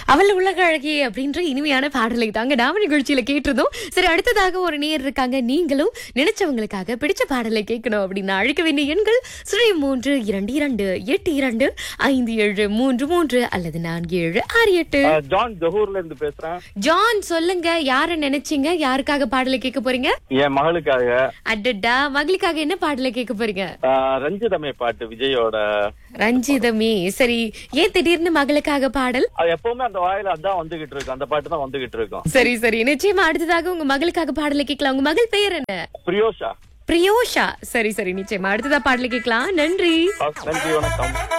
அவள் உலக அழகி அப்படின்ற இனிமையான பாடலை தாங்க நாம நிகழ்ச்சியில கேட்டிருந்தோம் சரி அடுத்ததாக ஒரு நேர் இருக்காங்க நீங்களும் நினைச்சவங்களுக்காக பிடிச்ச பாடலை கேட்கணும் அப்படின்னு அழைக்க வேண்டிய எண்கள் ஸ்ரீ மூன்று இரண்டு இரண்டு எட்டு இரண்டு ஐந்து ஏழு மூன்று மூன்று அல்லது நான்கு ஏழு ஆறு எட்டு ஆ, ஜான் ஜஹூர்ல இருந்து பேசுறேன் ஜான் சொல்லுங்க யார நினைச்சீங்க யாருக்காக பாடலை கேட்க போறீங்க என் மகளுக்காக அடடா மகளுக்காக என்ன பாடலை கேட்க போறீங்க ஆ, ரஞ்சிதமே பாட்டு விஜயோட ரஞ்சிதமே சரி ஏன் திடீர்னு மகளுக்காக பாடல் அது எப்பவுமே அந்த வாயில அதான் வந்துகிட்டு இருக்கும் அந்த பாட்டு தான் வந்துகிட்டு இருக்கும் சரி சரி நிச்சயமா அடுத்ததாக உங்க மகளுக்காக பாடலை கேட்கலாம் உங்க மகள் பெயர் என்ன பிரியோஷா பிரியோஷா சரி சரி நிச்சயமா அடுத்ததா பாடலை கேட்கலாம் நன்றி நன்றி வணக்கம்